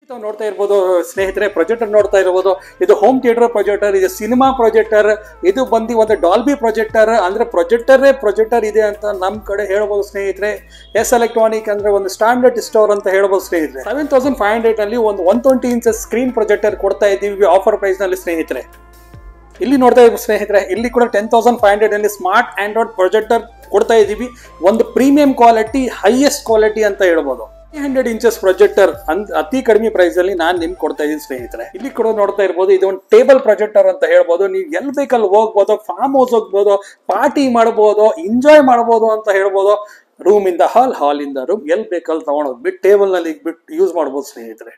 ತಾವು ನೋಡ್ತಾ ಇರ್ಬೋದು ಸ್ನೇಹಿತರೆ ಪ್ರೊಜೆಕ್ಟರ್ ನೋಡ್ತಾ ಇರ್ಬೋದು ಇದು ಹೋಮ್ ಥಿಯೇಟರ್ ಪ್ರೊಜೆಕ್ಟರ್ ಇದು ಸಿನಿಮಾ ಪ್ರೊಜೆಕ್ಟರ್ ಇದು ಬಂದು ಒಂದು ಡಾಲ್ಬಿ ಪ್ರೊಜೆಕ್ಟರ್ ಅಂದ್ರೆ ಪ್ರೊಜೆಕ್ಟರೇ ಪ್ರೊಜೆಕ್ಟರ್ ಇದೆ ಅಂತ ನಮ್ಮ ಕಡೆ ಹೇಳ್ಬೋದು ಸ್ನೇಹಿತರೆ ಎಸ್ ಎಲೆಕ್ಟ್ರಾನಿಕ್ ಅಂದ್ರೆ ಒಂದು ಸ್ಟ್ಯಾಂಡರ್ಡ್ ಸ್ಟೋರ್ ಅಂತ ಹೇಳ್ಬೋದು ಸ್ನೇಹಿತರೆ ಸೆವೆನ್ ತೌಸಂಡ್ ಫೈವ್ ಹಂಡ್ರೆಡ್ ನಲ್ಲಿ ಒಂದು one twenty inches screen projector ಕೊಡ್ತಾ ಇದ್ದೀವಿ ಆಫರ್ ಪ್ರೈಸ್ ನಲ್ಲಿ ಸ್ನೇಹಿತರೆ ಇಲ್ಲಿ ನೋಡ್ತಾ ಇದ್ದೀವಿ ಸ್ನೇಹಿತರೆ ಇಲ್ಲಿ ಕೂಡ ಟೆನ್ ತೌಸಂಡ್ ಫೈವ್ ಹಂಡ್ರೆಡ್ ಅಲ್ಲಿ ಸ್ಮಾರ್ಟ್ ಆಂಡ್ರಾಯ್ಡ್ ಪ್ರೊಜೆಕ್ಟರ್ ಕೊಡ್ತಾ ಇದ್ದೀವಿ ಒಂದು ಪ್ರೀಮಿಯಂ ಕ್ವಾಲಿಟಿ ಹೈಯೆಸ್ಟ್ ಕ್ವಾಲಿಟಿ ಅಂತ ಹೇಳ್ಬೋದು ಹಂಡ್ರೆಡ್ ಇಂಚಸ್ ಪ್ರೊಜೆಕ್ಟರ್ ಅಂದ್ ಅತಿ ಕಡಿಮೆ ಪ್ರೈಸ್ ಅಲ್ಲಿ ನಾನು ನಿಮ್ಗೆ ಕೊಡ್ತಾ ಇದ್ದೀನಿ ಸ್ನೇಹಿತರೆ ಇಲ್ಲಿ ಕೂಡ ನೋಡ್ತಾ ಇರ್ಬೋದು ಇದು ಒಂದು ಟೇಬಲ್ ಪ್ರೊಜೆಕ್ಟರ್ ಅಂತ ಹೇಳ್ಬೋದು ನೀವು ಎಲ್ಲಿ ಬೇಕಲ್ಲಿ ಹೋಗ್ಬೋದು ಫಾರ್ಮ್ ಹೌಸ್ ಹೋಗ್ಬೋದು ಪಾರ್ಟಿ ಮಾಡ್ಬೋದು ಎಂಜಾಯ್ ಮಾಡ್ಬೋದು ಅಂತ ಹೇಳ್ಬೋದು ರೂಮ್ ಇಂದ ಹಾಲ್ ಹಾಲ್ ಇಂದ ರೂಮ್ ಎಲ್ಲಿ ಬೇಕಲ್ಲಿ ತಗೊಂಡೋಗ್ಬಿಟ್ಟು ಟೇಬಲ್ ನಲ್ಲಿ ಇಟ್ಬಿಟ್ಟು ಯೂಸ್ ಮಾಡ್ಬೋದು ಸ್ನೇಹಿತರೆ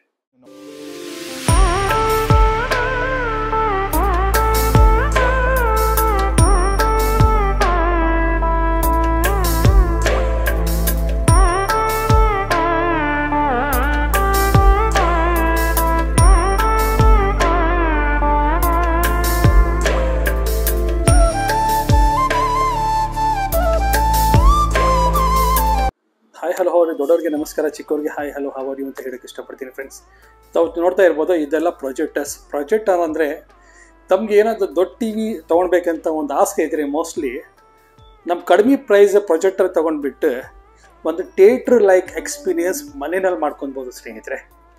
ಹಾಯ್ ಹಲೋ ಅವ್ರಿಗೆ ದೊಡ್ಡವ್ರಿಗೆ ನಮಸ್ಕಾರ ಚಿಕ್ಕವ್ರಿಗೆ ಹಾಯ್ ಹಲೋ ಹಾವರಿ ಅಂತ ಹೇಳಕ್ಕೆ ಇಷ್ಟಪಡ್ತೀನಿ ಫ್ರೆಂಡ್ಸ್ ತಾವು ನೋಡ್ತಾ ಇರ್ಬೋದು ಇದೆಲ್ಲ ಪ್ರೊಜೆಕ್ಟರ್ಸ್ ಪ್ರೊಜೆಕ್ಟರ್ ಅಂದರೆ ತಮ್ಗೆ ಏನಾದರೂ ದೊಡ್ಡ ಟಿ ವಿ ತೊಗೊಳ್ಬೇಕಂತ ಒಂದು ಆಸೆ ಇದ್ರೆ ಮೋಸ್ಟ್ಲಿ ನಮ್ಮ ಕಡಿಮೆ ಪ್ರೈಸ್ ಪ್ರೊಜೆಕ್ಟರ್ ತೊಗೊಂಡ್ಬಿಟ್ಟು ಒಂದು ಥಿಯೇಟ್ರ್ ಲೈಕ್ ಎಕ್ಸ್ಪೀರಿಯನ್ಸ್ ಮನೆಯಲ್ಲಿ ಮಾಡ್ಕೊಬೋದು ಸ್ನೇಹಿತರೆ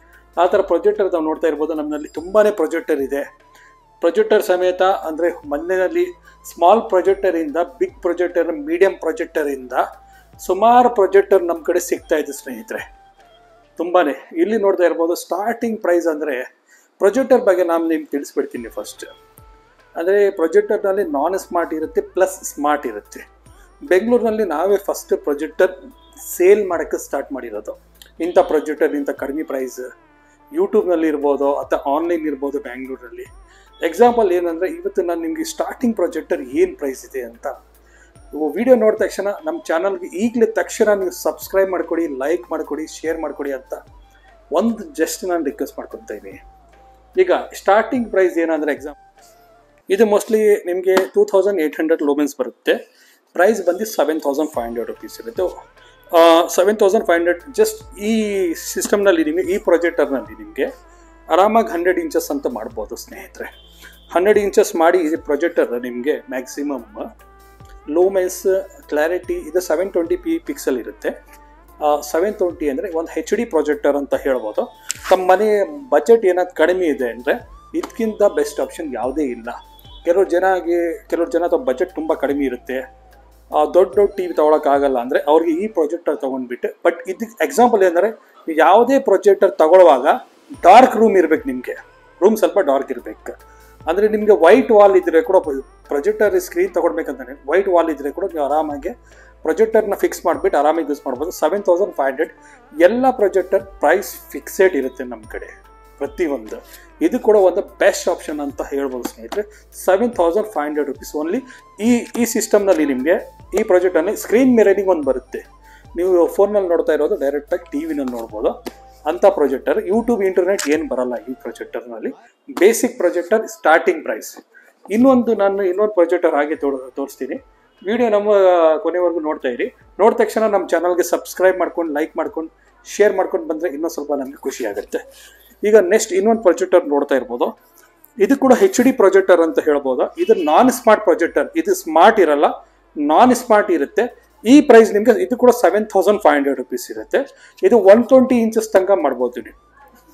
ಆ ಥರ ಪ್ರೊಜೆಕ್ಟರ್ ತಾವು ನೋಡ್ತಾ ಇರ್ಬೋದು ನಮ್ಮಲ್ಲಿ ತುಂಬಾ ಪ್ರೊಜೆಕ್ಟರ್ ಇದೆ ಪ್ರೊಜೆಕ್ಟರ್ ಸಮೇತ ಅಂದರೆ ಮನೆಯಲ್ಲಿ ಸ್ಮಾಲ್ ಪ್ರೊಜೆಕ್ಟರಿಂದ ಬಿಗ್ ಪ್ರೊಜೆಕ್ಟರ್ ಮೀಡಿಯಂ ಪ್ರೊಜೆಕ್ಟರಿಂದ ಸುಮಾರು ಪ್ರೊಜೆಕ್ಟರ್ ನಮ್ಮ ಕಡೆ ಸಿಗ್ತಾ ಇದೆ ಸ್ನೇಹಿತರೆ ತುಂಬಾ ಇಲ್ಲಿ ನೋಡ್ತಾ ಇರ್ಬೋದು ಸ್ಟಾರ್ಟಿಂಗ್ ಪ್ರೈಸ್ ಅಂದರೆ ಪ್ರೊಜೆಕ್ಟರ್ ಬಗ್ಗೆ ನಾನು ನಿಮ್ಗೆ ತಿಳಿಸ್ಬಿಡ್ತೀನಿ ಫಸ್ಟ್ ಅಂದರೆ ಪ್ರೊಜೆಕ್ಟರ್ನಲ್ಲಿ ನಾನ್ ಸ್ಮಾರ್ಟ್ ಇರುತ್ತೆ ಪ್ಲಸ್ ಸ್ಮಾರ್ಟ್ ಇರುತ್ತೆ ಬೆಂಗಳೂರಿನಲ್ಲಿ ನಾವೇ ಫಸ್ಟ್ ಪ್ರೊಜೆಕ್ಟರ್ ಸೇಲ್ ಮಾಡೋಕ್ಕೆ ಸ್ಟಾರ್ಟ್ ಮಾಡಿರೋದು ಇಂಥ ಪ್ರೊಜೆಕ್ಟರ್ ಇಂಥ ಕಡಿಮೆ ಪ್ರೈಸ್ ಯೂಟ್ಯೂಬ್ನಲ್ಲಿ ಇರ್ಬೋದು ಅಥವಾ ಆನ್ಲೈನ್ ಇರ್ಬೋದು ಬ್ಯಾಂಗ್ಳೂರಲ್ಲಿ ಎಕ್ಸಾಂಪಲ್ ಏನಂದರೆ ಇವತ್ತು ನಾನು ನಿಮಗೆ ಸ್ಟಾರ್ಟಿಂಗ್ ಪ್ರೊಜೆಕ್ಟರ್ ಏನು ಪ್ರೈಸ್ ಇದೆ ಅಂತ ವಿಡಿಯೋ ನೋಡಿದ ತಕ್ಷಣ ನಮ್ಮ ಚಾನಲ್ಗೆ ಈಗಲೇ ತಕ್ಷಣ ನೀವು ಸಬ್ಸ್ಕ್ರೈಬ್ ಮಾಡಿಕೊಡಿ ಲೈಕ್ ಮಾಡಿಕೊಡಿ ಶೇರ್ ಮಾಡಿಕೊಡಿ ಅಂತ ಒಂದು ಜಸ್ಟ್ ನಾನು ರಿಕ್ವೆಸ್ಟ್ ಮಾಡ್ಕೊತಾ ಇದ್ದೀನಿ ಈಗ ಸ್ಟಾರ್ಟಿಂಗ್ ಪ್ರೈಸ್ ಏನಂದರೆ ಎಕ್ಸಾಮ್ ಇದು ಮೋಸ್ಟ್ಲಿ ನಿಮಗೆ two thousand eight hundred lumens ಬರುತ್ತೆ ಪ್ರೈಸ್ ಬಂದು seven thousand five hundred rupees ಇರುತ್ತೆ seven thousand five hundred just ಈ ಸಿಸ್ಟಮ್ನಲ್ಲಿ ನಿಮಗೆ ಈ ಪ್ರೊಜೆಕ್ಟರ್ನಲ್ಲಿ ನಿಮಗೆ ಆರಾಮಾಗಿ ಹಂಡ್ರೆಡ್ ಇಂಚಸ್ ಅಂತ ಮಾಡ್ಬೋದು ಸ್ನೇಹಿತರೆ ಹಂಡ್ರೆಡ್ ಇಂಚಸ್ ಮಾಡಿ ಈ ಪ್ರೊಜೆಕ್ಟರ್ ನಿಮಗೆ ಮ್ಯಾಕ್ಸಿಮಮ್ ಲೂಮೆನ್ಸ್ ಕ್ಲಾರಿಟಿ ಇದು ಸೆವೆನ್ ಟ್ವೆಂಟಿ ಪಿ ಪಿಕ್ಸಲ್ ಇರುತ್ತೆ ಸೆವೆನ್ ಟ್ವೆಂಟಿ ಅಂದರೆ ಒಂದು ಹೆಚ್ ಡಿ ಪ್ರೊಜೆಕ್ಟರ್ ಅಂತ ಹೇಳ್ಬೋದು ತಮ್ಮ ಮನೆ ಬಜೆಟ್ ಏನಾದ್ರು ಕಡಿಮೆ ಇದೆ ಅಂದರೆ ಇದಕ್ಕಿಂತ ಬೆಸ್ಟ್ ಆಪ್ಷನ್ ಯಾವುದೇ ಇಲ್ಲ ಕೆಲವ್ರು ಜನಾಗಿ ಕೆಲವ್ರು ಜನ ಅಥವಾ ಬಜೆಟ್ ತುಂಬ ಕಡಿಮೆ ಇರುತ್ತೆ ಆ, ದೊಡ್ಡ ದೊಡ್ಡ ಟಿ ವಿ ತೊಗೊಳಕ್ಕಾಗಲ್ಲ ಅಂದರೆ ಅವ್ರಿಗೆ ಈ ಪ್ರೊಜೆಕ್ಟರ್ ತೊಗೊಂಡ್ಬಿಟ್ಟು ಬಟ್ ಇದಕ್ಕೆ ಎಕ್ಸಾಂಪಲ್ ಏನಂದರೆ ಯಾವುದೇ ಪ್ರೊಜೆಕ್ಟರ್ ತಗೊಳ್ಳುವಾಗ ಡಾರ್ಕ್ ರೂಮ್ ಇರಬೇಕು ನಿಮಗೆ ರೂಮ್ ಸ್ವಲ್ಪ ಡಾರ್ಕ್ ಇರಬೇಕು ಅಂದರೆ ನಿಮಗೆ ವೈಟ್ ವಾಲ್ ಇದ್ದರೆ ಕೂಡ ಪ್ರೊಜೆಕ್ಟರ್ ಸ್ಕ್ರೀನ್ ತೊಗೊಳ್ಬೇಕಂತಾನೆ ವೈಟ್ ವಾಲ್ ಇದ್ದರೆ ಕೂಡ ನೀವು ಆರಾಮಾಗಿ ಪ್ರೊಜೆಕ್ಟರ್ನ ಫಿಕ್ಸ್ ಮಾಡಿಬಿಟ್ಟು ಆರಾಮಾಗಿ ಯೂಸ್ ಮಾಡ್ಬೋದು ಸೆವೆನ್ ತೌಸಂಡ್ ಫೈವ್ ಹಂಡ್ರೆಡ್ ಎಲ್ಲ ಪ್ರೊಜೆಕ್ಟರ್ ಪ್ರೈಸ್ ಫಿಕ್ಸೆಡ್ ಇರುತ್ತೆ ನಮ್ಮ ಕಡೆ ಪ್ರತಿಯೊಂದು ಇದು ಕೂಡ ಒಂದು ಬೆಸ್ಟ್ ಆಪ್ಷನ್ ಅಂತ ಹೇಳ್ಬೋದು ಸ್ನೇಹಿತರೆ seven thousand five hundred rupees only ಈ ಈ ಸಿಸ್ಟಮ್ನಲ್ಲಿ ನಿಮಗೆ ಈ ಪ್ರಾಜೆಕ್ಟಲ್ಲಿ ಸ್ಕ್ರೀನ್ ಮಿರರಿಂಗ್ ಒಂದು ಬರುತ್ತೆ ನೀವು ಫೋನಲ್ಲಿ ನೋಡ್ತಾ ಇರೋದು ಡೈರೆಕ್ಟಾಗಿ ಟಿ ವಿನಲ್ಲಿ ನೋಡ್ಬೋದು ಅಂಥ ಪ್ರೊಜೆಕ್ಟರ್ ಯೂಟ್ಯೂಬ್ ಇಂಟರ್ನೆಟ್ ಏನು ಬರಲ್ಲ ಈ ಪ್ರೊಜೆಕ್ಟರ್ನಲ್ಲಿ ಬೇಸಿಕ್ ಪ್ರೊಜೆಕ್ಟರ್ ಸ್ಟಾರ್ಟಿಂಗ್ ಪ್ರೈಸ್ ಇನ್ನೊಂದು ನಾನು ಇನ್ನೊಂದು ಪ್ರೊಜೆಕ್ಟರ್ ಹಾಗೆ ತೋರ್ ತೋರಿಸ್ತೀನಿ ವಿಡಿಯೋ ನಮ್ಮ ಕೊನೆವರೆಗೂ ನೋಡ್ತಾ ಇರಿ ನೋಡಿದ ತಕ್ಷಣ ನಮ್ಮ ಚಾನಲ್ಗೆ ಸಬ್ಸ್ಕ್ರೈಬ್ ಮಾಡ್ಕೊಂಡು ಲೈಕ್ ಮಾಡ್ಕೊಂಡು ಶೇರ್ ಮಾಡ್ಕೊಂಡು ಬಂದರೆ ಇನ್ನೂ ಸ್ವಲ್ಪ ನಮಗೆ ಖುಷಿ ಆಗುತ್ತೆ ಈಗ ನೆಕ್ಸ್ಟ್ ಇನ್ನೊಂದು ಪ್ರೊಜೆಕ್ಟರ್ ನೋಡ್ತಾ ಇರ್ಬೋದು ಇದು ಕೂಡ ಹೆಚ್ ಡಿ ಪ್ರೊಜೆಕ್ಟರ್ ಅಂತ ಹೇಳ್ಬೋದು ಇದು ನಾನ್ ಸ್ಮಾರ್ಟ್ ಪ್ರೊಜೆಕ್ಟರ್ ಇದು ಸ್ಮಾರ್ಟ್ ಇರಲ್ಲ ನಾನ್ ಸ್ಮಾರ್ಟ್ ಇರುತ್ತೆ ಈ ಪ್ರೈಸ್ ನಿಮಗೆ ಇದು ಕೂಡ seven thousand five hundred rupees ಇರುತ್ತೆ ಇದು ಒನ್ ಟ್ವೆಂಟಿ ಇಂಚಸ್ ತನಕ ಮಾಡ್ಬೋದು ನೀವು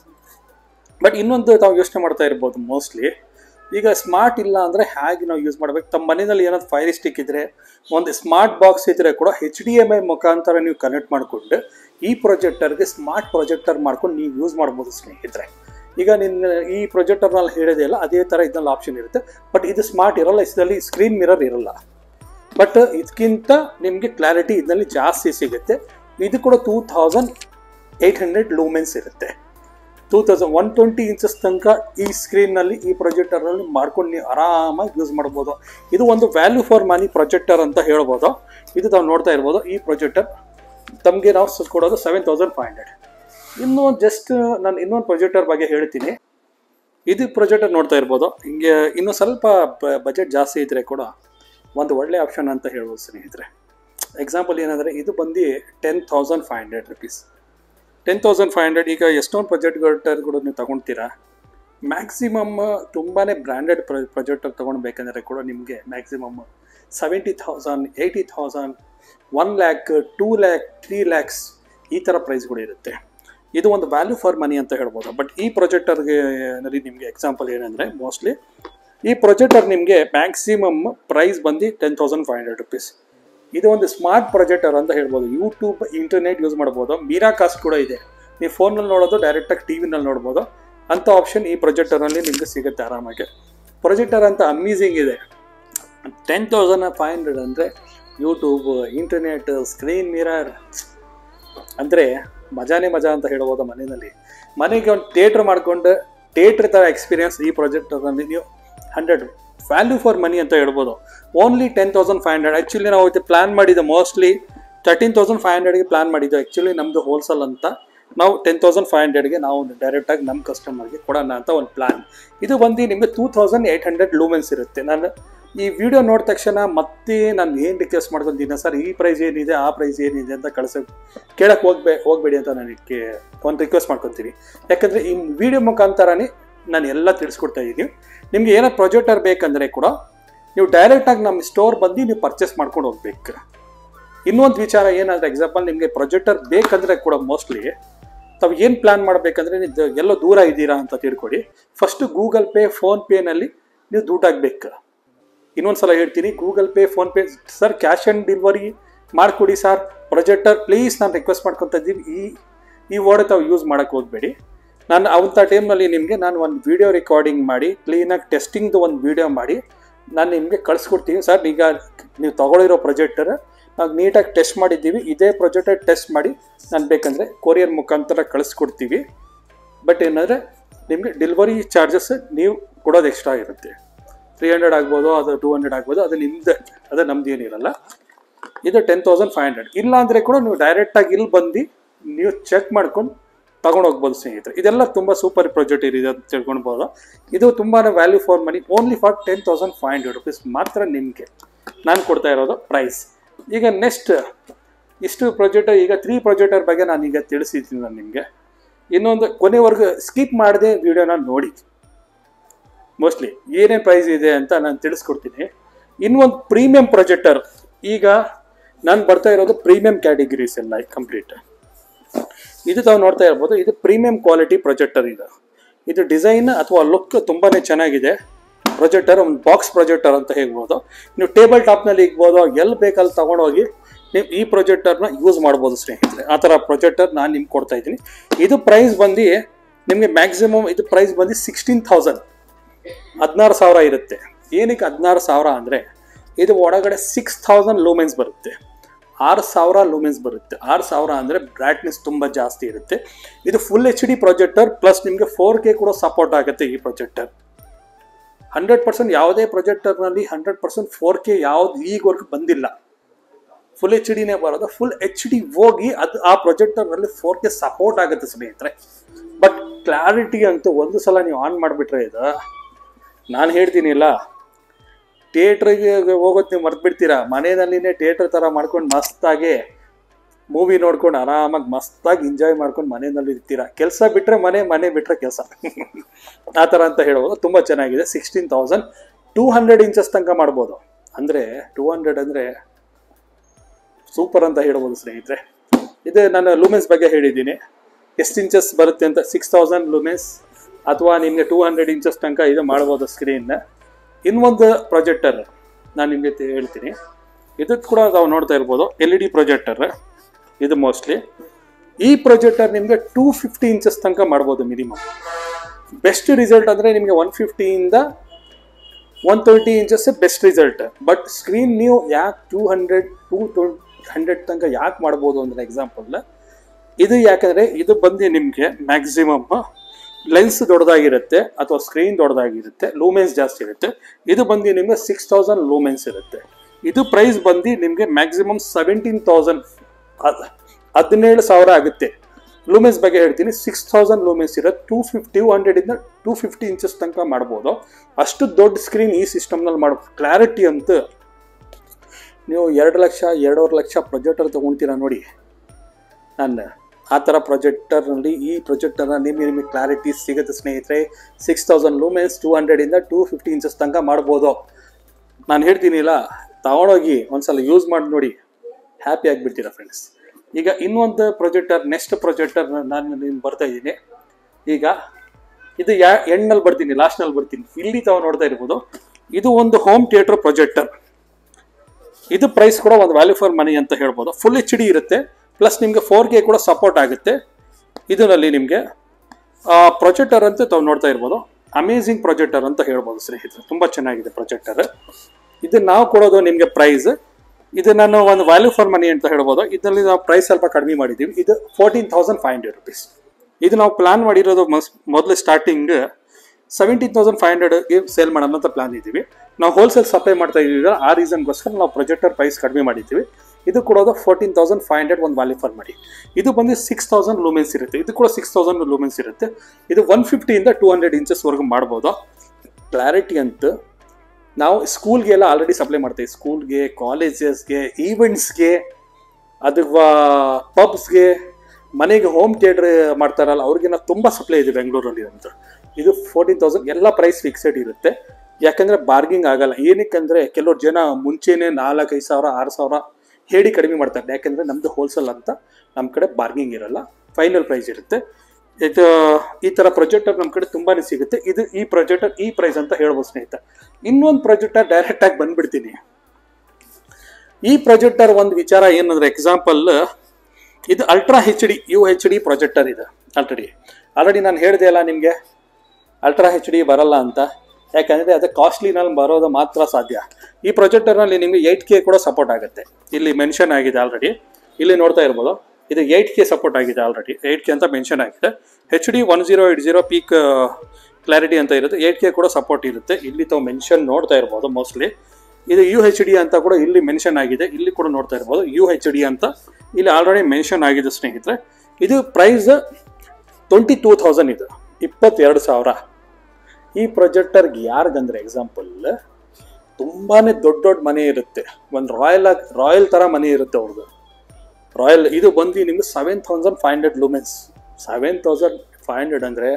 ಬಟ್ ಇನ್ನೊಂದು ತಾವು ಯೋಚನೆ ಮಾಡ್ತಾ ಇರ್ಬೋದು ಮೋಸ್ಟ್ಲಿ ಈಗ ಸ್ಮಾರ್ಟ್ ಇಲ್ಲ ಅಂದರೆ ಹೇಗೆ ನಾವು ಯೂಸ್ ಮಾಡ್ಬೇಕು ತಮ್ಮ ಮನೆಯಲ್ಲಿ ಏನಾದ್ರು ಫೈರ್ ಸ್ಟಿಕ್ ಇದ್ದರೆ ಒಂದು ಸ್ಮಾರ್ಟ್ ಬಾಕ್ಸ್ ಇದ್ದರೆ ಕೂಡ ಹೆಚ್ ಡಿ ಎಮ್ ಐ ಮುಖಾಂತರ ನೀವು ಕನೆಕ್ಟ್ ಮಾಡಿಕೊಂಡು ಈ ಪ್ರೊಜೆಕ್ಟರ್ಗೆ ಸ್ಮಾರ್ಟ್ ಪ್ರೊಜೆಕ್ಟರ್ ಮಾಡ್ಕೊಂಡು ನೀವು ಯೂಸ್ ಮಾಡ್ಬೋದು ಸ್ನೇಹಿತರೆ ಈಗ ನಿನ್ನ ಈ ಪ್ರೊಜೆಕ್ಟರ್ನಲ್ಲಿ ಹೇಳಿದೆ ಅಲ್ಲ ಅದೇ ಥರ ಇದರಲ್ಲಿ ಆಪ್ಷನ್ ಇರುತ್ತೆ ಬಟ್ ಇದು ಸ್ಮಾರ್ಟ್ ಇರಲ್ಲ ಇದರಲ್ಲಿ ಸ್ಕ್ರೀನ್ ಮಿರರ್ ಇರಲ್ಲ ಬಟ್ ಇದಕ್ಕಿಂತ ನಿಮಗೆ ಕ್ಲಾರಿಟಿ ಇದರಲ್ಲಿ ಜಾಸ್ತಿ ಸಿಗುತ್ತೆ ಇದು ಕೂಡ two thousand eight hundred lumens ಇರುತ್ತೆ two thousand one twenty inches ತನಕ ಈ ಸ್ಕ್ರೀನ್ನಲ್ಲಿ ಈ ಪ್ರೊಜೆಕ್ಟರ್ನಲ್ಲಿ ಮಾಡ್ಕೊಂಡು ನೀವು ಆರಾಮಾಗಿ ಯೂಸ್ ಮಾಡ್ಬೋದು ಇದು ಒಂದು ವ್ಯಾಲ್ಯೂ ಫಾರ್ ಮನಿ ಪ್ರೊಜೆಕ್ಟರ್ ಅಂತ ಹೇಳ್ಬೋದು ಇದು ತಾವು ನೋಡ್ತಾ ಇರ್ಬೋದು ಈ ಪ್ರೊಜೆಕ್ಟರ್ ತಮಗೆ ನಾವು ಸ- ಕೊಡೋದು ಸೆವೆನ್ ತೌಸಂಡ್ ಫೈವ್ ಹಂಡ್ರೆಡ್ ಇನ್ನು ಜಸ್ಟ್ ನಾನು ಇನ್ನೊಂದು ಪ್ರೊಜೆಕ್ಟರ್ ಬಗ್ಗೆ ಹೇಳ್ತೀನಿ ಇದು ಪ್ರೊಜೆಕ್ಟರ್ ನೋಡ್ತಾ ಇರ್ಬೋದು ಹಿಂಗೆ ಇನ್ನೂ ಸ್ವಲ್ಪ ಬಜೆಟ್ ಜಾಸ್ತಿ ಇದ್ದರೆ ಕೂಡ ಒಂದು ಒಳ್ಳೆ ಆಪ್ಷನ್ ಅಂತ ಹೇಳ್ಬೋದು ಸ್ನೇಹಿತರೆ ಎಕ್ಸಾಂಪಲ್ ಏನಂದರೆ ಇದು ಬಂದು ten thousand five hundred rupees ten thousand five hundred ಈಗ ಎಷ್ಟೊಂದು ಪ್ರೊಜೆಕ್ಟ್ಗಳು ಕೂಡ ನೀವು ತಗೊಳ್ತೀರಾ ಮ್ಯಾಕ್ಸಿಮಮ್ ತುಂಬಾ ಬ್ರ್ಯಾಂಡೆಡ್ ಪ್ರೊ ಪ್ರೊಜೆಕ್ಟರ್ ತೊಗೊಳ್ಬೇಕಂದ್ರೆ ಕೂಡ ನಿಮಗೆ maximum seventy thousand eighty thousand one lakh two lakh three lakhs ಈ ಥರ ಪ್ರೈಸ್ಗಳು ಇರುತ್ತೆ ಇದು ಒಂದು ವ್ಯಾಲ್ಯೂ ಫಾರ್ ಮನಿ ಅಂತ ಹೇಳ್ಬೋದು ಬಟ್ ಈ ಪ್ರೊಜೆಕ್ಟರ್ಗೆ ನಲ್ಲಿ ನಿಮಗೆ ಎಕ್ಸಾಂಪಲ್ ಏನಂದರೆ ಮೋಸ್ಟ್ಲಿ ಈ ಪ್ರೊಜೆಕ್ಟರ್ ನಿಮಗೆ ಮ್ಯಾಕ್ಸಿಮಮ್ ಪ್ರೈಸ್ ಬಂದು ten thousand five hundred rupees ಇದು ಒಂದು ಸ್ಮಾರ್ಟ್ ಪ್ರೊಜೆಕ್ಟರ್ ಅಂತ ಹೇಳ್ಬೋದು ಯೂಟ್ಯೂಬ್ ಇಂಟರ್ನೆಟ್ ಯೂಸ್ ಮಾಡ್ಬೋದು ಮೀರಾ ಕಾಸ್ಟ್ ಕೂಡ ಇದೆ ನೀವು ಫೋನಲ್ಲಿ ನೋಡೋದು ಡೈರೆಕ್ಟಾಗಿ ಟಿ ವಿನಲ್ಲಿ ನೋಡ್ಬೋದು ಅಂಥ ಆಪ್ಷನ್ ಈ ಪ್ರೊಜೆಕ್ಟರಲ್ಲಿ ನಿಮಗೆ ಸಿಗುತ್ತೆ ಆರಾಮಾಗಿ ಪ್ರೊಜೆಕ್ಟರ್ ಅಂತ ಅಮೇಝಿಂಗ್ ಇದೆ ಟೆನ್ ತೌಸಂಡ್ ಫೈವ್ ಹಂಡ್ರೆಡ್ ಅಂದರೆ ಯೂಟ್ಯೂಬ್ ಇಂಟರ್ನೆಟ್ ಸ್ಕ್ರೀನ್ ಮಿರರ್ ಅಂದರೆ ಮಜಾನೇ ಮಜಾ ಅಂತ ಹೇಳ್ಬೋದು ಮನೆಯಲ್ಲಿ ಮನೆಗೆ ಒಂದು ಥಿಯೇಟ್ರ್ ಮಾಡ್ಕೊಂಡು ಥಿಯೇಟ್ರ್ ಥರ ಎಕ್ಸ್ಪೀರಿಯನ್ಸ್ ಈ ಪ್ರಾಜೆಕ್ಟಲ್ಲಿ ನೀವು ಹಂಡ್ರೆಡ್ ವ್ಯಾಲ್ಯೂ ಫಾರ್ ಮನಿ ಅಂತ ಹೇಳ್ಬೋದು only ten thousand five hundred actually ನಾವು ಇದು ಪ್ಲ್ಯಾನ್ ಮಾಡಿದ್ದು ಮೋಸ್ಟ್ಲಿ ತರ್ಟೀನ್ ತೌಸಂಡ್ ಫೈವ್ ಹಂಡ್ರೆಡ್ಗೆ ಪ್ಲ್ಯಾನ್ ಮಾಡಿದ್ದು ಆ್ಯಕ್ಚುಲಿ ನಮ್ಮದು ಹೋಲ್ಸೇಲ್ ಅಂತ ನಾವು ಟೆನ್ ತೌಸಂಡ್ ಫೈವ್ ಹಂಡ್ರೆಡ್ಗೆ ನಾವು ಡೈರೆಕ್ಟಾಗಿ ನಮ್ಮ ಕಸ್ಟಮರ್ಗೆ ಕೊಡೋಣ ಅಂತ ಒಂದು ಪ್ಲ್ಯಾನ್ ಇದು ಬಂದು ನಿಮಗೆ two thousand eight hundred lumens ಇರುತ್ತೆ ನಾನು ಈ ವಿಡಿಯೋ ನೋಡಿದ ತಕ್ಷಣ ಮತ್ತೆ ನಾನು ಏನು ರಿಕ್ವೆಸ್ಟ್ ಮಾಡ್ಕೊತೀನಿ ಸರ್ ಈ ಪ್ರೈಸ್ ಏನಿದೆ ಆ ಪ್ರೈಸ್ ಏನಿದೆ ಅಂತ ಕಳ್ಸೋ ಕೇಳಕ್ಕೆ ಹೋಗ್ಬೇ ಹೋಗಬೇಡಿ ಅಂತ ನಾನು ಇದಕ್ಕೆ ಒಂದು ರಿಕ್ವೆಸ್ಟ್ ಮಾಡ್ಕೊತೀನಿ ಯಾಕಂದರೆ ಈ ವಿಡಿಯೋ ಮುಖಾಂತರನೇ ನಾನು ಎಲ್ಲ ತಿಳಿಸ್ಕೊಡ್ತಾ ಇದ್ದೀನಿ ನಿಮಗೆ ಏನೋ ಪ್ರೊಜೆಕ್ಟರ್ ಬೇಕಂದರೆ ಕೂಡ ನೀವು ಡೈರೆಕ್ಟಾಗಿ ನಮ್ಮ ಸ್ಟೋರ್ ಬಂದು ನೀವು ಪರ್ಚೇಸ್ ಮಾಡ್ಕೊಂಡು ಹೋಗ್ಬೇಕು ಇನ್ನೊಂದು ವಿಚಾರ ಏನಂದ್ರೆ ಎಕ್ಸಾಂಪಲ್ ನಿಮಗೆ ಪ್ರೊಜೆಕ್ಟರ್ ಬೇಕಂದರೆ ಕೂಡ ಮೋಸ್ಟ್ಲಿ ತಾವು ಏನು ಪ್ಲ್ಯಾನ್ ಮಾಡಬೇಕಂದ್ರೆ ನೀವು ಎಲ್ಲೋ ದೂರ ಇದ್ದೀರಾ ಅಂತ ತಿಳ್ಕೊಡಿ ಫಸ್ಟು ಗೂಗಲ್ ಪೇ ಫೋನ್ ಪೇನಲ್ಲಿ ನೀವು ದುಡ್ಡು ಹಾಕ್ಬೇಕು ಇನ್ನೊಂದು ಸಲ ಹೇಳ್ತೀನಿ Google Pay PhonePe sir cash on delivery ಮಾಡಿಕೊಡಿ ಸರ್ ಪ್ರೊಜೆಕ್ಟರ್ ಪ್ಲೀಸ್ ನಾನು ರಿಕ್ವೆಸ್ಟ್ ಮಾಡ್ಕೊತಾ ಇದ್ದೀವಿ ಈ ಈ ವರ್ಡ್ ತಾವು ಯೂಸ್ ಮಾಡೋಕ್ಕೆ ಹೋಗಬೇಡಿ ನಾನು ಅಂಥ ಟೈಮ್ನಲ್ಲಿ ನಿಮಗೆ ನಾನು ಒಂದು ವಿಡಿಯೋ ರೆಕಾರ್ಡಿಂಗ್ ಮಾಡಿ ಕ್ಲೀನಾಗಿ ಟೆಸ್ಟಿಂಗ್ದು ಒಂದು ವಿಡಿಯೋ ಮಾಡಿ ನಾನು ನಿಮಗೆ ಕಳಿಸ್ಕೊಡ್ತೀನಿ ಸರ್ ಈಗ ನೀವು ತಗೊಳ್ಳಿರೋ ಪ್ರೊಜೆಕ್ಟರ್ ನಾವು ನೀಟಾಗಿ ಟೆಸ್ಟ್ ಮಾಡಿದ್ದೀವಿ ಇದೇ ಪ್ರೊಜೆಕ್ಟರ್ ಟೆಸ್ಟ್ ಮಾಡಿ ನಾನು ಬೇಕಂದರೆ ಕೊರಿಯರ್ ಮುಖಾಂತರ ಕಳಿಸ್ಕೊಡ್ತೀವಿ ಬಟ್ ಏನಂದರೆ ನಿಮಗೆ ಡೆಲಿವರಿ ಚಾರ್ಜಸ್ ನೀವು ಕೊಡೋದು ಎಕ್ಸ್ಟ್ರಾ ಇರುತ್ತೆ ತ್ರೀ ಹಂಡ್ರೆಡ್ ಆಗ್ಬೋದು ಅದು ಟೂ ಹಂಡ್ರೆಡ್ ಆಗ್ಬೋದು ಅದು ನಿಮ್ದು ಅದು ನಮ್ದು ಏನಿರಲ್ಲ ಇದು ಟೆನ್ ತೌಸಂಡ್ ಫೈವ್ ಹಂಡ್ರೆಡ್ ಇಲ್ಲ ಅಂದರೆ ಕೂಡ ನೀವು ಡೈರೆಕ್ಟಾಗಿ ಇಲ್ಲಿ ಬಂದು ನೀವು ಚೆಕ್ ಮಾಡ್ಕೊಂಡು ತಗೊಂಡು ಹೋಗ್ಬೋದು ಸ್ನೇಹಿತರೆ ಇದೆಲ್ಲ ತುಂಬ ಸೂಪರ್ ಪ್ರಾಜೆಕ್ಟ್ ಇದೆ ಅಂತ ತಿಳ್ಕೊಳ್ಬೋದು ಇದು ತುಂಬಾ value for money only for ten thousand five hundred rupees ಮಾತ್ರ ನಿಮಗೆ ನಾನು ಕೊಡ್ತಾ ಇರೋದು ಪ್ರೈಸ್ ಈಗ ನೆಕ್ಸ್ಟ್ ಇಷ್ಟು ಪ್ರೊಜೆಕ್ಟ್ ಈಗ ತ್ರೀ ಪ್ರೊಜೆಕ್ಟರ್ ಬಗ್ಗೆ ನಾನು ಈಗ ತಿಳಿಸಿದ್ದೀನಿ ನಾನು ನಿಮಗೆ ಇನ್ನೊಂದು ಕೊನೆವರೆಗೂ ಸ್ಕಿಪ್ ಮಾಡದೆ ವಿಡಿಯೋನ ನೋಡಿ ಮೋಸ್ಟ್ಲಿ ಏನೇನು ಪ್ರೈಸ್ ಇದೆ ಅಂತ ನಾನು ತಿಳಿಸ್ಕೊಡ್ತೀನಿ ಇನ್ನೊಂದು ಪ್ರೀಮಿಯಂ ಪ್ರೊಜೆಕ್ಟರ್ ಈಗ ನಾನು ಬರ್ತಾ ಇರೋದು ಪ್ರೀಮಿಯಂ ಕ್ಯಾಟಗಿರೀಸ್ ಎಲ್ಲ ಕಂಪ್ಲೀಟ್ ಇದು ತಾವು ನೋಡ್ತಾ ಇರ್ಬೋದು ಇದು ಪ್ರೀಮಿಯಂ ಕ್ವಾಲಿಟಿ ಪ್ರೊಜೆಕ್ಟರ್ ಇದು ಇದು ಡಿಸೈನ್ ಅಥವಾ ಲುಕ್ ತುಂಬಾ ಚೆನ್ನಾಗಿದೆ ಪ್ರೊಜೆಕ್ಟರ್ ಒಂದು ಬಾಕ್ಸ್ ಪ್ರೊಜೆಕ್ಟರ್ ಅಂತ ಹೇಳ್ಬೋದು ನೀವು ಟೇಬಲ್ ಟಾಪ್ನಲ್ಲಿ ಇಗ್ಬೋದು ಎಲ್ಲಿ ಬೇಕಲ್ಲಿ ತಗೊಂಡೋಗಿ ನೀವು ಈ ಪ್ರೊಜೆಕ್ಟರ್ನ ಯೂಸ್ ಮಾಡ್ಬೋದು ಸ್ನೇಹಿತರೆ ಆ ಥರ ಪ್ರೊಜೆಕ್ಟರ್ ನಾನು ನಿಮ್ಗೆ ಕೊಡ್ತಾ ಇದ್ದೀನಿ ಇದು ಪ್ರೈಸ್ ಬಂದು ನಿಮಗೆ ಮ್ಯಾಕ್ಸಿಮಮ್ ಇದು ಪ್ರೈಸ್ ಬಂದು ಸಿಕ್ಸ್ಟೀನ್ ಥೌಸಂಡ್ ಹದಿನಾರು ಸಾವಿರ ಇರುತ್ತೆ ಏನಕ್ಕೆ ಹದಿನಾರು ಸಾವಿರ ಅಂದರೆ ಇದು ಒಳಗಡೆ ಸಿಕ್ಸ್ ಥೌಸಂಡ್ ಲೂಮೆನ್ಸ್ ಬರುತ್ತೆ ಆರು ಸಾವಿರ ಲೂಮೆನ್ಸ್ ಬರುತ್ತೆ ಆರು ಸಾವಿರ ಅಂದರೆ ಬ್ರೈಟ್ನೆಸ್ ತುಂಬ ಜಾಸ್ತಿ ಇರುತ್ತೆ ಇದು full H D projector plus ನಿಮಗೆ ಫೋರ್ ಕೆ ಕೂಡ ಸಪೋರ್ಟ್ ಆಗುತ್ತೆ ಈ ಪ್ರೊಜೆಕ್ಟರ್ ಹಂಡ್ರೆಡ್ ಪರ್ಸೆಂಟ್ ಯಾವುದೇ ಪ್ರೊಜೆಕ್ಟರ್ನಲ್ಲಿ ಹಂಡ್ರೆಡ್ ಪರ್ಸೆಂಟ್ ಫೋರ್ ಕೆ ಯಾವ್ದು ಈಗವರೆಗೂ ಬಂದಿಲ್ಲ ಫುಲ್ ಎಚ್ ಡಿನೇ ಬರೋದು ಫುಲ್ ಎಚ್ ಡಿ ಹೋಗಿ ಅದು ಆ ಪ್ರೊಜೆಕ್ಟರ್ನಲ್ಲಿ ಫೋರ್ ಕೆ ಸಪೋರ್ಟ್ ಆಗುತ್ತೆ ಸ್ನೇಹಿತರೆ ಬಟ್ ಕ್ಲಾರಿಟಿ ಅಂತೂ ಒಂದು ಸಲ ನೀವು ಆನ್ ಮಾಡಿಬಿಟ್ರೆ ಇದು ನಾನು ಹೇಳ್ತೀನಿ ಇಲ್ಲ ಥಿಯೇಟ್ರಿಗೆ ಹೋಗೋದು ನೀವು ಮರ್ತು ಬಿಡ್ತೀರಾ ಮನೆಯಲ್ಲಿನೇ ಥಿಯೇಟ್ರ್ ಥರ ಮಾಡ್ಕೊಂಡು ಮಸ್ತಾಗಿ ಮೂವಿ ನೋಡ್ಕೊಂಡು ಆರಾಮಾಗಿ ಮಸ್ತಾಗಿ ಎಂಜಾಯ್ ಮಾಡ್ಕೊಂಡು ಮನೆಯಲ್ಲಿ ಇರ್ತೀರಾ ಕೆಲಸ ಬಿಟ್ಟರೆ ಮನೆ ಮನೆ ಬಿಟ್ಟರೆ ಕೆಲಸ ಆ ಥರ ಅಂತ ಹೇಳ್ಬೋದು ತುಂಬ ಚೆನ್ನಾಗಿದೆ sixteen thousand two hundred inches ತನಕ ಮಾಡ್ಬೋದು ಅಂದರೆ ಟೂ ಹಂಡ್ರೆಡ್ ಅಂದರೆ ಸೂಪರ್ ಅಂತ ಹೇಳ್ಬೋದು ಸ್ನೇಹಿತರೆ ಇದು ನಾನು ಲೂಮೆನ್ಸ್ ಬಗ್ಗೆ ಹೇಳಿದ್ದೀನಿ ಎಷ್ಟು ಇಂಚಸ್ ಬರುತ್ತೆ ಅಂತ ಸಿಕ್ಸ್ ತೌಸಂಡ್ ಲೂಮೆನ್ಸ್ ಅಥವಾ ನಿಮಗೆ ಟೂ ಹಂಡ್ರೆಡ್ ಇಂಚಸ್ ತನಕ ಇದು ಮಾಡ್ಬೋದು ಸ್ಕ್ರೀನ್ನ ಇನ್ನೊಂದು ಪ್ರೊಜೆಕ್ಟರ್ ನಾನು ನಿಮಗೆ ತಿ- ಹೇಳ್ತೀನಿ ಇದಕ್ಕೆ ಕೂಡ ನಾವು ನೋಡ್ತಾ ಇರ್ಬೋದು ಎಲ್ ಇ ಡಿ ಪ್ರೊಜೆಕ್ಟರ್ ಇದು ಮೋಸ್ಟ್ಲಿ ಈ ಪ್ರೊಜೆಕ್ಟರ್ ನಿಮಗೆ ಟೂ ಫಿಫ್ಟಿ ಇಂಚಸ್ ತನಕ ಮಾಡ್ಬೋದು ಮಿನಿಮಮ್ ಬೆಸ್ಟ್ ರಿಸಲ್ಟ್ ಅಂದರೆ ನಿಮಗೆ ಒನ್ ಫಿಫ್ಟಿಯಿಂದ one twenty inches best result but screen ನೀವು ಯಾಕೆ two hundred two twenty hundred ತನಕ ಯಾಕೆ ಮಾಡ್ಬೋದು ಅಂದರೆ ಎಕ್ಸಾಂಪಲ್ ಇದು ಯಾಕಂದರೆ ಇದು ಬಂದು ನಿಮಗೆ ಮ್ಯಾಕ್ಸಿಮಮ್ ಲೆನ್ಸ್ ದೊಡ್ಡದಾಗಿರುತ್ತೆ ಅಥವಾ ಸ್ಕ್ರೀನ್ ದೊಡ್ಡದಾಗಿರುತ್ತೆ ಲೂಮೆನ್ಸ್ ಜಾಸ್ತಿ ಇರುತ್ತೆ ಇದು ಬಂದು ನಿಮಗೆ ಸಿಕ್ಸ್ ತೌಸಂಡ್ ಲೂಮೆನ್ಸ್ ಇರುತ್ತೆ ಇದು ಪ್ರೈಸ್ ಬಂದು ನಿಮಗೆ ಮ್ಯಾಕ್ಸಿಮಮ್ ಸೆವೆಂಟೀನ್ ತೌಸಂಡ್ ಹದಿನೇಳು ಸಾವಿರ ಆಗುತ್ತೆ ಲೂಮೆನ್ಸ್ ಬಗ್ಗೆ ಹೇಳ್ತೀನಿ ಸಿಕ್ಸ್ ತೌಸಂಡ್ ಲೂಮೆನ್ಸ್ ಇರುತ್ತೆ ಟೂ ಫಿಫ್ಟಿ ಟೂ ಹಂಡ್ರೆಡಿಂದ ಟೂ ಫಿಫ್ಟಿ ಇಂಚಸ್ ತನಕ ಮಾಡ್ಬೋದು ಅಷ್ಟು ದೊಡ್ಡ ಸ್ಕ್ರೀನ್ ಈ ಸಿಸ್ಟಮ್ನಲ್ಲಿ ಮಾಡೋ ಕ್ಲಾರಿಟಿ ಅಂತೂ ನೀವು ಎರಡು ಲಕ್ಷ ಎರಡೂವರೆ ಲಕ್ಷ ಪ್ರೊಜೆಕ್ಟರ್ ತೊಗೊಳ್ತೀರಾ ನೋಡಿ ನಾನು ಆ ಥರ ಪ್ರೊಜೆಕ್ಟರ್ನಲ್ಲಿ ಈ ಪ್ರೊಜೆಕ್ಟರ್ನ ನಿಮಗೆ ನಿಮಗೆ ಕ್ಲಾರಿಟಿ ಸಿಗುತ್ತೆ ಸ್ನೇಹಿತರೆ ಸಿಕ್ಸ್ ತೌಸಂಡ್ ಲೂಮೆನ್ಸ್ ಟೂ ಹಂಡ್ರೆಡಿಂದ ಟೂ ಫಿಫ್ಟಿ ಇಂಚಸ್ ತನಕ ಮಾಡ್ಬೋದು ನಾನು ಹೇಳ್ತೀನಿಲ್ಲ ತಗೊಂಡೋಗಿ ಒಂದ್ಸಲ ಯೂಸ್ ಮಾಡಿ ನೋಡಿ ಹ್ಯಾಪಿ ಆಗಿಬಿಡ್ತೀರಾ ಫ್ರೆಂಡ್ಸ್ ಈಗ ಇನ್ನೊಂದು ಪ್ರೊಜೆಕ್ಟರ್ ನೆಕ್ಸ್ಟ್ ಪ್ರೊಜೆಕ್ಟರ್ ನಾನು ನಿಮ್ಗೆ ಬರ್ತಾ ಇದ್ದೀನಿ ಈಗ ಇದು ಯಾ ಎಂಡ್ನಲ್ಲಿ ಬರ್ತೀನಿ ಲಾಸ್ಟ್ನಲ್ಲಿ ಬರ್ತೀನಿ ಇಲ್ಲಿ ತಾವು ನೋಡ್ತಾ ಇರ್ಬೋದು ಇದು ಒಂದು ಹೋಮ್ ಥಿಯೇಟರ್ ಪ್ರೊಜೆಕ್ಟರ್ ಇದು ಪ್ರೈಸ್ ಕೂಡ ಒಂದು ವ್ಯಾಲ್ಯೂ ಫಾರ್ ಮನಿ ಅಂತ ಹೇಳ್ಬೋದು ಫುಲ್ ಎಚ್ ಡಿ ಇರುತ್ತೆ ಪ್ಲಸ್ ನಿಮಗೆ ಫೋರ್ ಗೆ ಕೂಡ ಸಪೋರ್ಟ್ ಆಗುತ್ತೆ ಇದರಲ್ಲಿ ನಿಮಗೆ ಪ್ರೊಜೆಕ್ಟರ್ ಅಂತ ತಾವು ನೋಡ್ತಾ ಇರ್ಬೋದು ಅಮೇಝಿಂಗ್ ಪ್ರೊಜೆಕ್ಟರ್ ಅಂತ ಹೇಳ್ಬೋದು ಸ್ನೇಹಿತರೆ ತುಂಬ ಚೆನ್ನಾಗಿದೆ ಪ್ರೊಜೆಕ್ಟರ್ ಇದು ನಾವು ಕೊಡೋದು ನಿಮಗೆ ಪ್ರೈಸ್ ಇದು ನಾನು ಒಂದು ವ್ಯಾಲ್ಯೂ ಫಾರ್ ಮನಿ ಅಂತ ಹೇಳ್ಬೋದು ಇದರಲ್ಲಿ ನಾವು ಪ್ರೈಸ್ ಸ್ವಲ್ಪ ಕಡಿಮೆ ಮಾಡಿದ್ದೀವಿ ಇದು fourteen thousand five hundred rupees ಇದು ನಾವು ಪ್ಲಾನ್ ಮಾಡಿರೋದು ಮಸ್ ಮೊದಲು ಸ್ಟಾರ್ಟಿಂಗ್ ಸೆವೆಂಟೀನ್ ತೌಸಂಡ್ ಫೈವ್ ಹಂಡ್ರೆಡ್ಗೆ ಸೇಲ್ ಮಾಡೋಣ ಅಂತ ಪ್ಲಾನ್ ಇದ್ದೀವಿ ನಾವು ಹೋಲ್ಸೇಲ್ ಸಪ್ಲೈ ಮಾಡ್ತಾ ಇದ್ದೀವಿ ಆ ರೀಸನ್ಗೋಸ್ಕರ ನಾವು ಪ್ರೊಜೆಕ್ಟರ್ ಪ್ರೈಸ್ ಕಡಿಮೆ ಮಾಡಿದ್ದೀವಿ ಇದು ಕೊಡೋದು ಫೋರ್ಟೀನ್ ತೌಸಂಡ್ ಫೈವ್ ಹಂಡ್ರೆಡ್ ಒಂದು ವ್ಯಾಲ್ಯೂ ಫಾರ್ ಮಾಡಿ ಇದು ಬಂದು ಸಿಕ್ಸ್ ತೌಸಂಡ್ ಲೂಮೆನ್ಸ್ ಇರುತ್ತೆ ಇದು ಕೂಡ ಸಿಕ್ಸ್ ತೌಸಂಡ್ ಲೂಮೆನ್ಸ್ ಇರುತ್ತೆ ಇದು ಒನ್ ಫಿಫ್ಟಿಯಿಂದ ಟೂ ಹಂಡ್ರೆಡ್ ಇಂಚಸ್ವರೆಗೂ ಮಾಡ್ಬೋದು ಕ್ಲಾರಿಟಿ ಅಂತ ನಾವು ಸ್ಕೂಲ್ಗೆಲ್ಲ ಆಲ್ರೆಡಿ ಸಪ್ಲೈ ಮಾಡ್ತೀವಿ ಸ್ಕೂಲ್ಗೆ ಕಾಲೇಜಸ್ಗೆ ಈವೆಂಟ್ಸ್ಗೆ ಅಥವಾ ಪಬ್ಸ್ಗೆ ಮನೆಗೆ ಹೋಮ್ ಥಿಯೇಟರ್ ಮಾಡ್ತಾರಲ್ಲ ಅವ್ರಿಗೆ ನಾವು ತುಂಬ ಸಪ್ಲೈ ಇದೆ ಬೆಂಗಳೂರಲ್ಲಿ ಅಂತ ಇದು ಫೋರ್ಟೀನ್ ತೌಸಂಡ್ ಎಲ್ಲ ಪ್ರೈಸ್ ಫಿಕ್ಸೆಡ್ ಇರುತ್ತೆ ಯಾಕಂದರೆ ಬಾರ್ಗಿಂಗ್ ಆಗಲ್ಲ ಏನಕ್ಕಂದರೆ ಕೆಲವ್ರು ಜನ ಮುಂಚೆನೇ ನಾಲ್ಕೈದು ಸಾವಿರ ಆರು ಸಾವಿರ ಹೇಳಿ ಕಡಿಮೆ ಮಾಡ್ತಾರೆ ಯಾಕಂದರೆ ನಮ್ಮದು ಹೋಲ್ಸೇಲ್ ಅಂತ ನಮ್ಮ ಕಡೆ ಬಾರ್ಗಿಂಗ್ ಇರಲ್ಲ ಫೈನಲ್ ಪ್ರೈಸ್ ಇರುತ್ತೆ ಇದು ಈ ಥರ ಪ್ರೊಜೆಕ್ಟರ್ ನಮ್ಮ ಕಡೆ ತುಂಬಾನೇ ಸಿಗುತ್ತೆ ಇದು ಈ ಪ್ರೊಜೆಕ್ಟರ್ ಈ ಪ್ರೈಸ್ ಅಂತ ಹೇಳ್ಬೋದು ಸ್ನೇಹಿತ ಇನ್ನೊಂದು ಪ್ರೊಜೆಕ್ಟರ್ ಡೈರೆಕ್ಟಾಗಿ ಬಂದ್ಬಿಡ್ತೀನಿ ಈ ಪ್ರೊಜೆಕ್ಟರ್ ಒಂದು ವಿಚಾರ ಏನಂದ್ರೆ ಎಕ್ಸಾಂಪಲ್ ಇದು ultra H D U H D projector ಇದೆ ಆಲ್ರೆಡಿ ಆಲ್ರೆಡಿ ನಾನು ಹೇಳಿದೆ ಅಲ್ಲ ನಿಮಗೆ ಅಲ್ಟ್ರಾ ಹೆಚ್ ಡಿ ಬರಲ್ಲ ಅಂತ ಯಾಕಂದರೆ ಅದು ಕಾಸ್ಟ್ಲಿನಲ್ಲಿ ಬರೋದು ಮಾತ್ರ ಸಾಧ್ಯ ಈ ಪ್ರೊಜೆಕ್ಟರ್ನಲ್ಲಿ ನಿಮಗೆ ಏಯ್ಟ್ ಕೆ ಕೂಡ ಸಪೋರ್ಟ್ ಆಗುತ್ತೆ ಇಲ್ಲಿ ಮೆನ್ಷನ್ ಆಗಿದೆ ಆಲ್ರೆಡಿ ಇಲ್ಲಿ ನೋಡ್ತಾ ಇರ್ಬೋದು ಇದು ಏಯ್ಟ್ ಕೆ ಸಪೋರ್ಟ್ ಆಗಿದೆ ಆಲ್ರೆಡಿ ಏಯ್ಟ್ ಕೆ ಅಂತ ಮೆನ್ಷನ್ ಆಗಿದೆ H D one zero eight zero peak clarity ಅಂತ ಇರುತ್ತೆ ಏಯ್ಟ್ ಕೆ ಕೂಡ ಸಪೋರ್ಟ್ ಇರುತ್ತೆ ಇಲ್ಲಿ ತಾವು ಮೆನ್ಷನ್ ನೋಡ್ತಾ ಇರ್ಬೋದು ಮೋಸ್ಟ್ಲಿ ಇದು ಯು ಹೆಚ್ ಡಿ ಅಂತ ಕೂಡ ಇಲ್ಲಿ ಮೆನ್ಷನ್ ಆಗಿದೆ ಇಲ್ಲಿ ಕೂಡ ನೋಡ್ತಾ ಇರ್ಬೋದು ಯು ಹೆಚ್ ಡಿ ಅಂತ ಇಲ್ಲಿ ಆಲ್ರೆಡಿ ಮೆನ್ಷನ್ ಆಗಿದೆ ಸ್ನೇಹಿತರೆ ಇದು ಪ್ರೈಸ್ ಟ್ವೆಂಟಿ ಟೂ ತೌಸಂಡ್ ಇದು ಇಪ್ಪತ್ತೆರಡು ಸಾವಿರ ಈ ಪ್ರೊಜೆಕ್ಟರ್ಗೆ ಯಾರಿಗಂದ್ರೆ ಎಕ್ಸಾಂಪಲ್ ತುಂಬಾ ದೊಡ್ಡ ದೊಡ್ಡ ಮನೆ ಇರುತ್ತೆ ಒಂದು ರಾಯಲ್ ಆಗಿ ರಾಯಲ್ ಥರ ಮನೆ ಇರುತ್ತೆ ಅವ್ರದ್ದು ರಾಯಲ್ ಇದು ಬಂದು ನಿಮ್ಗೆ seven thousand five hundred lumens seven thousand five hundred ಅಂದರೆ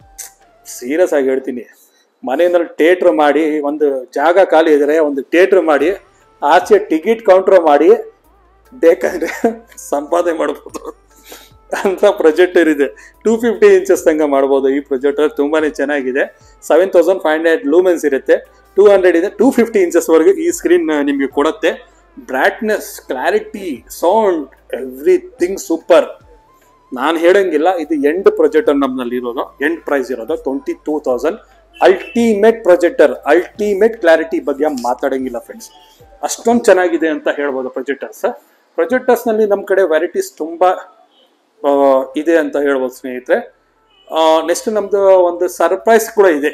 ಸೀರಿಯಸ್ ಆಗಿ ಹೇಳ್ತೀನಿ ಮನೆಯಲ್ಲಿ ಥಿಯೇಟ್ರ್ ಮಾಡಿ ಒಂದು ಜಾಗ ಖಾಲಿ ಇದ್ರೆ ಒಂದು ಥಿಯೇಟ್ರ್ ಮಾಡಿ ಆಚೆ ಟಿಕೆಟ್ ಕೌಂಟ್ರ್ ಮಾಡಿ ಬೇಕಾದ್ರೆ ಸಂಪಾದನೆ ಮಾಡ್ಬೋದು ಅಂತ ಪ್ರೊಜೆಕ್ಟರ್ ಇದೆ ಟೂ ಫಿಫ್ಟಿ ಇಂಚಸ್ ತನಕ ಮಾಡ್ಬೋದು ಈ ಪ್ರೊಜೆಕ್ಟರ್ ತುಂಬಾನೇ ಚೆನ್ನಾಗಿದೆ seven thousand five hundred lumens ಇರುತ್ತೆ ಟೂ ಹಂಡ್ರೆಡ್ ಇದೆ ಟೂ ಫಿಫ್ಟಿ ಇಂಚಸ್ವರೆಗೂ ಈ ಸ್ಕ್ರೀನ್ ನಿಮಗೆ ಕೊಡುತ್ತೆ brightness clarity sound everything super ನಾನು ಹೇಳಂಗಿಲ್ಲ ಇದು ಎಂಡ್ ಪ್ರೊಜೆಕ್ಟರ್ ನಮ್ಮಲ್ಲಿ ಇರೋದು ಎಂಡ್ ಪ್ರೈಸ್ ಇರೋದು twenty two thousand ultimate projector ultimate clarity ಬಗ್ಗೆ ಮಾತಾಡಂಗಿಲ್ಲ ಫ್ರೆಂಡ್ಸ್ ಅಷ್ಟೊಂದು ಚೆನ್ನಾಗಿದೆ ಅಂತ ಹೇಳ್ಬೋದು ಪ್ರೊಜೆಕ್ಟರ್ಸ್ ಪ್ರೊಜೆಕ್ಟರ್ಸ್ನಲ್ಲಿ ನಮ್ಮ ಕಡೆ ವೆರೈಟೀಸ್ ತುಂಬ ಆ, ಇದೆ ಅಂತ ಹೇಳ್ಬೋದು ಸ್ನೇಹಿತರೆ ನೆಕ್ಸ್ಟ್ ನಮ್ಮದು ಒಂದು ಸರ್ಪ್ರೈಸ್ ಕೂಡ ಇದೆ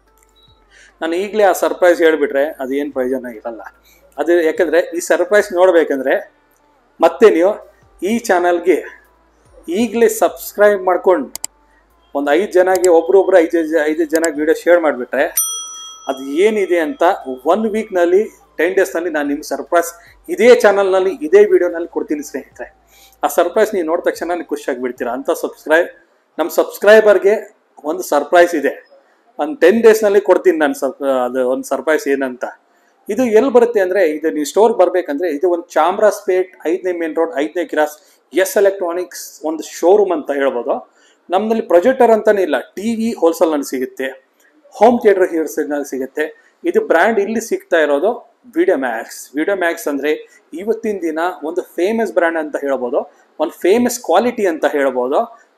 ನಾನು ಈಗಲೇ ಆ ಸರ್ಪ್ರೈಸ್ ಹೇಳಿಬಿಟ್ರೆ ಅದು ಏನು ಪ್ರಯೋಜನ ಇರಲ್ಲ ಅದು ಯಾಕಂದರೆ ಈ ಸರ್ಪ್ರೈಸ್ ನೋಡಬೇಕಂದ್ರೆ ಮತ್ತೆ ನೀವು ಈ ಚಾನಲ್ಗೆ ಈಗಲೇ ಸಬ್ಸ್ಕ್ರೈಬ್ ಮಾಡ್ಕೊಂಡು ಒಂದು ಐದು ಜನಗೆ ಒಬ್ರೊಬ್ರು ಐದು ಜ- ಐದು ಜನಕ್ಕೆ ವಿಡಿಯೋ ಶೇರ್ ಮಾಡಿಬಿಟ್ರೆ ಅದು ಏನಿದೆ ಅಂತ ಒನ್ ವೀಕ್ನಲ್ಲಿ ಟೆನ್ ಡೇಸ್ನಲ್ಲಿ ನಾನು ನಿಮ್ಗೆ ಸರ್ಪ್ರೈಸ್ ಇದೇ ಚಾನಲ್ನಲ್ಲಿ ಇದೇ ವಿಡಿಯೋನಲ್ಲಿ ಕೊಡ್ತೀನಿ ಸ್ನೇಹಿತರೆ ಆ ಸರ್ಪ್ರೈಸ್ ನೀವು ನೋಡಿದ ತಕ್ಷಣ ನೀವು ಖುಷಿ ಆಗಿಬಿಡ್ತೀರಾ ಅಂತ ಸಬ್ಸ್ಕ್ರೈಬ್ ನಮ್ಮ ಸಬ್ಸ್ಕ್ರೈಬರ್ಗೆ ಒಂದು ಸರ್ಪ್ರೈಸ್ ಇದೆ ಒಂದು ಟೆನ್ ಡೇಸ್ನಲ್ಲಿ ಕೊಡ್ತೀನಿ ನಾನು ಸಬ್ ಅದು ಒಂದು ಸರ್ಪ್ರೈಸ್ ಏನಂತ ಇದು ಎಲ್ಲಿ ಬರುತ್ತೆ ಅಂದರೆ ಇದು ನೀವು ಸ್ಟೋರ್ ಬರಬೇಕಂದ್ರೆ ಇದು ಒಂದು ಚಾಮರಾಜಪೇಟ್ ಐದನೇ ಮೇನ್ ರೋಡ್ ಐದನೇ ಕ್ರಾಸ್ ಎಸ್ ಎಲೆಕ್ಟ್ರಾನಿಕ್ಸ್ ಒಂದು ಶೋರೂಮ್ ಅಂತ ಹೇಳ್ಬೋದು ನಮ್ಮಲ್ಲಿ ಪ್ರೊಜೆಕ್ಟರ್ ಅಂತಾನೆ ಇಲ್ಲ ಟಿ ವಿ ಹೋಲ್ಸೇಲ್ನಲ್ಲಿ ಸಿಗುತ್ತೆ ಹೋಮ್ ಥಿಯೇಟರ್ ಹಿಯರ್ಸ್ನಲ್ಲಿ ಸಿಗುತ್ತೆ ಇದು ಬ್ರ್ಯಾಂಡ್ ಇಲ್ಲಿ ಸಿಗ್ತಾ ಇರೋದು ವಿಡಿಯೋ ಮ್ಯಾಕ್ಸ್ ವಿಡಿಯೋ ಮ್ಯಾಕ್ಸ್ ಅಂದರೆ ಇವತ್ತಿನ ದಿನ ಒಂದು ಫೇಮಸ್ ಬ್ರ್ಯಾಂಡ್ ಅಂತ ಹೇಳ್ಬೋದು ಒಂದು ಫೇಮಸ್ ಕ್ವಾಲಿಟಿ ಅಂತ ಹೇಳ್ಬೋದು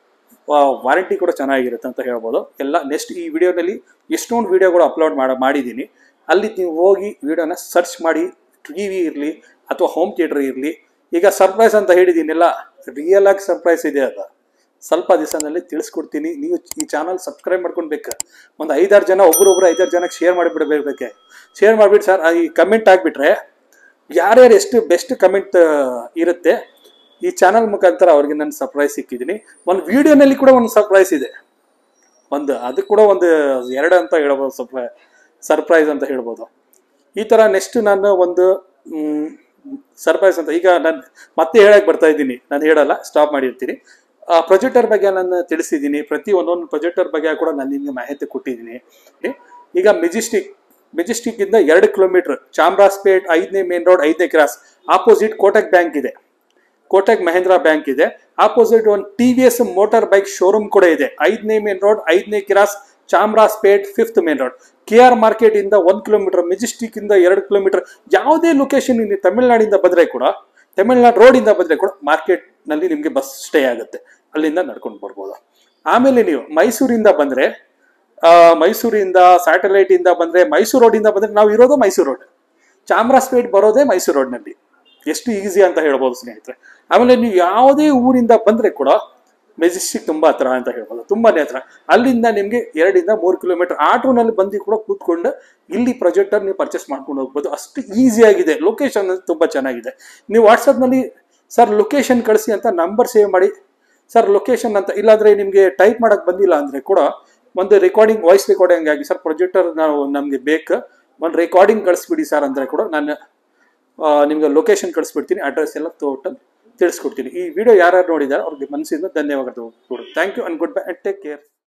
ವಾರಂಟಿ ಕೂಡ ಚೆನ್ನಾಗಿರುತ್ತೆ ಅಂತ ಹೇಳ್ಬೋದು ಎಲ್ಲ ನೆಕ್ಸ್ಟ್ ಈ ವಿಡಿಯೋದಲ್ಲಿ ಎಷ್ಟೊಂದು ವಿಡಿಯೋಗಳು ಅಪ್ಲೋಡ್ ಮಾಡ ಮಾಡಿದ್ದೀನಿ ಅಲ್ಲಿ ನೀವು ಹೋಗಿ ವಿಡಿಯೋನ ಸರ್ಚ್ ಮಾಡಿ ಟಿ ವಿ ಇರಲಿ ಅಥವಾ ಹೋಮ್ ಥಿಯೇಟರ್ ಇರಲಿ ಈಗ ಸರ್ಪ್ರೈಸ್ ಅಂತ ಹೇಳಿದ್ದೀನಿಲ್ಲ ರಿಯಲ್ ಆಗಿ ಸರ್ಪ್ರೈಸ್ ಇದೆ ಅದು ಸ್ವಲ್ಪ ದಿವಸದಲ್ಲಿ ತಿಳಿಸ್ಕೊಡ್ತೀನಿ ನೀವು ಈ ಚಾನಲ್ ಸಬ್ಸ್ಕ್ರೈಬ್ ಮಾಡ್ಕೊಳ್ಬೇಕು ಒಂದು ಐದಾರು ಜನ ಒಬ್ರೊಬ್ರು ಐದಾರು ಜನಕ್ಕೆ ಶೇರ್ ಮಾಡಿಬಿಡ್ಬೇಕೆ ಶೇರ್ ಮಾಡಿಬಿಟ್ಟು ಸರ್ ಈ ಕಮೆಂಟ್ ಆಗಿಬಿಟ್ರೆ ಯಾರ್ಯಾರು ಎಷ್ಟು ಬೆಸ್ಟ್ ಕಮೆಂಟ್ ಇರುತ್ತೆ ಈ ಚಾನಲ್ ಮುಖಾಂತರ ಅವ್ರಿಗೆ ನಾನು ಸರ್ಪ್ರೈಸ್ ಸಿಕ್ಕಿದ್ದೀನಿ ಒಂದು ವಿಡಿಯೋನಲ್ಲಿ ಕೂಡ ಒಂದು ಸರ್ಪ್ರೈಸ್ ಇದೆ ಒಂದು ಅದು ಕೂಡ ಒಂದು ಎರಡು ಅಂತ ಹೇಳ್ಬೋದು ಸರ್ಪ್ರೈ ಸರ್ಪ್ರೈಸ್ ಅಂತ ಹೇಳ್ಬೋದು ಈ ಥರ ನೆಕ್ಸ್ಟ್ ನಾನು ಒಂದು ಸರ್ಪ್ರೈಸ್ ಅಂತ ಈಗ ನಾನು ಮತ್ತೆ ಹೇಳಕ್ಕೆ ಬರ್ತಾ ಇದ್ದೀನಿ ನಾನು ಹೇಳಲ್ಲ ಸ್ಟಾಪ್ ಮಾಡಿರ್ತೀನಿ ಪ್ರೊಜೆಕ್ಟರ್ ಬಗ್ಗೆ ನಾನು ತಿಳಿಸಿದ್ದೀನಿ ಪ್ರತಿ ಒಂದೊಂದು ಪ್ರೊಜೆಕ್ಟರ್ ಬಗ್ಗೆ ಕೂಡ ನಾನು ನಿಮಗೆ ಮಾಹಿತಿ ಕೊಟ್ಟಿದ್ದೀನಿ ಈಗ ಮೆಜೆಸ್ಟಿಕ್ ಮೆಜೆಸ್ಟಿಕ್ ಇಂದ ಎರಡು ಕಿಲೋಮೀಟರ್ ಚಾಮರಾಜಪೇಟ್ ಐದನೇ ಮೇನ್ ರೋಡ್ ಐದನೇ ಕ್ರಾಸ್ ಆಪೋಸಿಟ್ ಕೋಟಕ್ ಬ್ಯಾಂಕ್ ಇದೆ ಕೋಟಕ್ ಮಹೇಂದ್ರ ಬ್ಯಾಂಕ್ ಇದೆ ಆಪೋಸಿಟ್ ಒಂದು T V S motor bike showroom ಕೂಡ ಇದೆ ಐದನೇ ಮೇನ್ ರೋಡ್ ಐದನೇ cross Chamarajpet fifth main road K R market ಇಂದ ಒಂದು ಕಿಲೋಮೀಟರ್ ಮೆಜೆಸ್ಟಿಕ್ ಇಂದ ಎರಡು ಕಿಲೋಮೀಟರ್ ಯಾವುದೇ ಲೊಕೇಶನ್ ನೀವು ತಮಿಳ್ನಾಡಿಂದ ಬಂದ್ರೆ ಕೂಡ ತಮಿಳ್ನಾಡು ರೋಡ್ ಇಂದ ಬಂದ್ರೆ ಕೂಡ ಮಾರ್ಕೆಟ್ ನಲ್ಲಿ ನಿಮಗೆ ಬಸ್ ಸ್ಟೇ ಆಗುತ್ತೆ ಅಲ್ಲಿಂದ ನಡ್ಕೊಂಡು ಬರ್ಬೋದು ಆಮೇಲೆ ನೀವು ಮೈಸೂರಿಂದ ಬಂದ್ರೆ ಆ, ಮೈಸೂರಿಂದ ಸ್ಯಾಟಲೈಟ್ ಇಂದ ಬಂದ್ರೆ ಮೈಸೂರು ರೋಡ್ ಇಂದ ಬಂದ್ರೆ ನಾವು ಇರೋದು ಮೈಸೂರು ರೋಡ್ ಚಾಮರಾಜಪೇಟ್ ಬರೋದೇ ಮೈಸೂರು ರೋಡ್ನಲ್ಲಿ ಎಷ್ಟು ಈಸಿ ಅಂತ ಹೇಳ್ಬೋದು ಸ್ನೇಹಿತರೆ ಆಮೇಲೆ ನೀವು ಯಾವುದೇ ಊರಿಂದ ಬಂದ್ರೆ ಕೂಡ ಮೆಜೆಸ್ಟಿಕ್ ತುಂಬಾ ಹತ್ರ ಅಂತ ಹೇಳ್ಬೋದು ತುಂಬಾನೇ ಹತ್ರ ಅಲ್ಲಿಂದ ನಿಮ್ಗೆ ಎರಡರಿಂದ ಮೂರು ಕಿಲೋಮೀಟರ್ ಆಟೋನಲ್ಲಿ ಬಂದು ಕೂಡ ಕೂತ್ಕೊಂಡು ಇಲ್ಲಿ ಪ್ರೊಜೆಕ್ಟರ್ ನೀವು ಪರ್ಚೇಸ್ ಮಾಡ್ಕೊಂಡು ಹೋಗ್ಬೋದು ಅಷ್ಟು ಈಸಿ ಆಗಿದೆ ಲೊಕೇಶನ್ ತುಂಬಾ ಚೆನ್ನಾಗಿದೆ ನೀವು ವಾಟ್ಸಪ್ನಲ್ಲಿ ಸರ್ ಲೊಕೇಶನ್ ಕಳಿಸಿ ಅಂತ ನಂಬರ್ ಸೇವ್ ಮಾಡಿ ಸರ್ ಲೊಕೇಶನ್ ಅಂತ ಇಲ್ಲಾಂದ್ರೆ ನಿಮಗೆ ಟೈಪ್ ಮಾಡಕ್ ಬಂದಿಲ್ಲ ಅಂದ್ರೆ ಕೂಡ ಒಂದು ರೆಕಾರ್ಡಿಂಗ್ ವಾಯ್ಸ್ ರೆಕಾರ್ಡಿಂಗ್ ಆಗಿ ಸರ್ ಪ್ರೊಜೆಕ್ಟರ್ ನಾವು ನಮಗೆ ಬೇಕು ಒಂದು ರೆಕಾರ್ಡಿಂಗ್ ಕಳಿಸ್ಬಿಡಿ ಸರ್ ಅಂದ್ರೆ ಕೂಡ ನಾನು ಆ, ನಿಮ್ಗೆ ಲೊಕೇಶನ್ ಕಳಿಸ್ಬಿಡ್ತೀನಿ ಅಡ್ರೆಸ್ ಎಲ್ಲ ಟೋಟಲ್ ತಿಳಿಸ್ಕೊಡ್ತೀನಿ ಈ ವಿಡಿಯೋ ಯಾರು ನೋಡಿದ್ದಾರೆ ಅವ್ರಿಗೆ ಮನಸ್ಸಿಂದ ಧನ್ಯವಾದಗಳು thank you and goodbye and take care